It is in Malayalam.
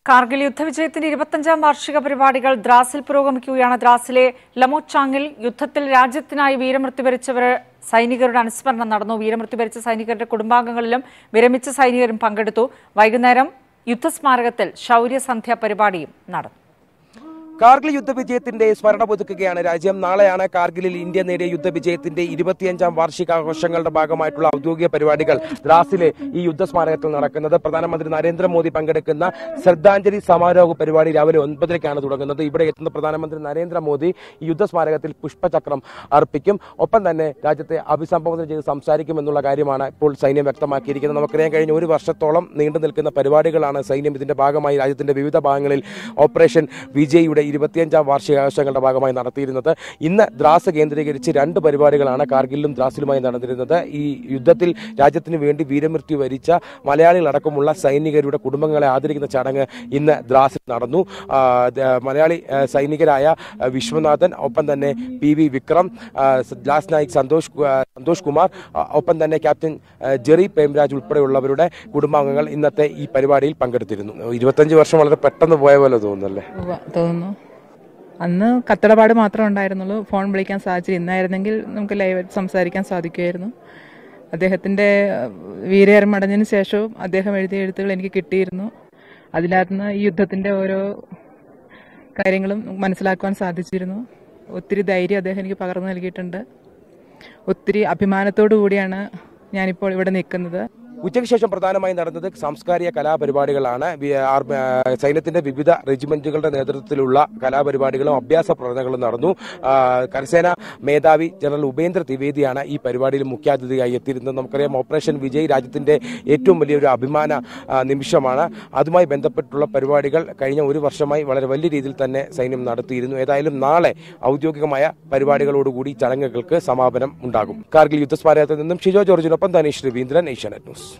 കാർഗിൽ യുദ്ധവിജയത്തിന്റെ ഇരുപത്തഞ്ചാം വാർഷിക പരിപാടികൾ ദ്രാസിൽ പുരോഗമിക്കുകയാണ് ദ്രാസിലെ ലമോച്ചാങ്ങിൽ യുദ്ധത്തിൽ രാജ്യത്തിനായി വീരമൃത്യു വരിച്ചവർ സൈനികരുടെ അനുസ്മരണം നടന്നു വീരമൃത്യു വരിച്ച സൈനികരുടെ കുടുംബാംഗങ്ങളിലും വിരമിച്ച സൈനികരും പങ്കെടുത്തു വൈകുന്നേരം യുദ്ധസ്മാരകത്തിൽ ശൗര്യസന്ധ്യ പരിപാടിയും നടന്നു കാർഗിൽ യുദ്ധവിജയത്തിന്റെ സ്മരണ പുതുക്കുകയാണ് രാജ്യം നാളെയാണ് കാർഗിലിൽ ഇന്ത്യ നേടിയ യുദ്ധവിജയത്തിന്റെ ഇരുപത്തിയഞ്ചാം വാർഷികാഘോഷങ്ങളുടെ ഭാഗമായിട്ടുള്ള ഔദ്യോഗിക പരിപാടികൾ ദ്രാസിലെ ഈ യുദ്ധസ്മാരകത്തിൽ നടക്കുന്നത് പ്രധാനമന്ത്രി നരേന്ദ്രമോദി പങ്കെടുക്കുന്ന ശ്രദ്ധാഞ്ജലി സമാരോഹ പരിപാടി രാവിലെ ഒൻപതരയ്ക്കാണ് തുടങ്ങുന്നത് ഇവിടെ എത്തുന്ന പ്രധാനമന്ത്രി നരേന്ദ്രമോദി ഈ യുദ്ധസ്മാരകത്തിൽ പുഷ്പചക്രം അർപ്പിക്കും ഒപ്പം തന്നെ രാജ്യത്തെ അഭിസംബോധന ചെയ്ത് സംസാരിക്കുമെന്നുള്ള കാര്യമാണ് ഇപ്പോൾ സൈന്യം വ്യക്തമാക്കിയിരിക്കുന്നത് നമുക്കറിയാൻ കഴിഞ്ഞ ഒരു വർഷത്തോളം നീണ്ടു നിൽക്കുന്ന പരിപാടികളാണ് സൈന്യം ഇതിന്റെ ഭാഗമായി രാജ്യത്തിന്റെ വിവിധ ഭാഗങ്ങളിൽ ഓപ്പറേഷൻ വിജയുടെ ഇരുപത്തിയഞ്ചാം വാർഷികാഘോഷങ്ങളുടെ ഭാഗമായി നടത്തിയിരുന്നത് ഇന്ന് ദ്രാസ് കേന്ദ്രീകരിച്ച് രണ്ട് പരിപാടികളാണ് കാർഗിലും ദ്രാസിലുമായി നടന്നിരുന്നത് ഈ യുദ്ധത്തിൽ രാജ്യത്തിന് വേണ്ടി വീരമൃത്യു വരിച്ച മലയാളികളടക്കമുള്ള സൈനികരുടെ കുടുംബങ്ങളെ ആദരിക്കുന്ന ചടങ്ങ് ഇന്ന് ദ്രാസിൽ നടന്നു ആ, ദ- മലയാളി ആ, സൈനികരായ ആ, വിശ്വനാഥൻ ഒപ്പം തന്നെ പി വി വിക്രം ആ, സ- ലാസ് നായിക് സന്തോഷ് കു- ആ, സന്തോഷ് കുമാർ ആ, ഒപ്പം തന്നെ ക്യാപ്റ്റൻ ആ, ജെറി പ്രേംരാജ് ഉൾപ്പെടെയുള്ളവരുടെ കുടുംബാംഗങ്ങൾ ഇന്നത്തെ ഈ പരിപാടിയിൽ പങ്കെടുത്തിരുന്നു ഇരുപത്തഞ്ച് വർഷം വളരെ പെട്ടെന്ന് പോയ പോലെ തോന്നുന്നല്ലേ ഉവ്വ, തോന്നുന്നു അന്ന് കത്തടപാട് മാത്രമേ ഉണ്ടായിരുന്നുള്ളൂ ഫോൺ വിളിക്കാൻ സാധിച്ചില്ല ഇന്നായിരുന്നെങ്കിൽ നമുക്ക് ലൈവായിട്ട് സംസാരിക്കാൻ സാധിക്കുമായിരുന്നു അദ്ദേഹത്തിൻ്റെ വീരേർമടഞ്ഞതിന് ശേഷവും അദ്ദേഹം എഴുതിയ എഴുത്തുകൾ എനിക്ക് കിട്ടിയിരുന്നു അതിനകത്തുനിന്ന് ഈ യുദ്ധത്തിൻ്റെ ഓരോ കാര്യങ്ങളും മനസ്സിലാക്കുവാൻ സാധിച്ചിരുന്നു ഒത്തിരി ധൈര്യം അദ്ദേഹം എനിക്ക് പകർന്നു നൽകിയിട്ടുണ്ട് ഒത്തിരി അഭിമാനത്തോടു കൂടിയാണ് ഞാനിപ്പോൾ ഇവിടെ നിൽക്കുന്നത് ഉച്ചയ്ക്ക് ശേഷം പ്രധാനമായി നടന്നത് സാംസ്കാരിക കലാപരിപാടികളാണ് വി- ആർ- ആ, സൈന്യത്തിന്റെ വിവിധ റെജിമെന്റുകളുടെ നേതൃത്വത്തിലുള്ള കലാപരിപാടികളും അഭ്യാസ പ്രകടനങ്ങളും നടന്നു ആ, കരസേന മേധാവി ജനറൽ ഉപേന്ദ്ര ദ്വിവേദിയാണ് ഈ പരിപാടിയിൽ മുഖ്യാതിഥിയായി എത്തിയിരുന്നത് നമുക്കറിയാം ഓപ്പറേഷൻ വിജയ് രാജ്യത്തിന്റെ ഏറ്റവും വലിയൊരു അഭിമാന ആ, നിമിഷമാണ് അതുമായി ബന്ധപ്പെട്ടുള്ള പരിപാടികൾ കഴിഞ്ഞ ഒരു വർഷമായി വളരെ വലിയ രീതിയിൽ തന്നെ സൈന്യം നടത്തിയിരുന്നു ഏതായാലും നാളെ ഔദ്യോഗികമായ പരിപാടികളോടുകൂടി ചടങ്ങുകൾക്ക് സമാപനം ഉണ്ടാകും കാർഗിൽ യുദ്ധസ്മാരകത്തിൽ നിന്നും ഷിജോ ജോർജിനൊപ്പം ധനീഷ് രവീന്ദ്രൻ ഏഷ്യാനെറ്റ് ന്യൂസ്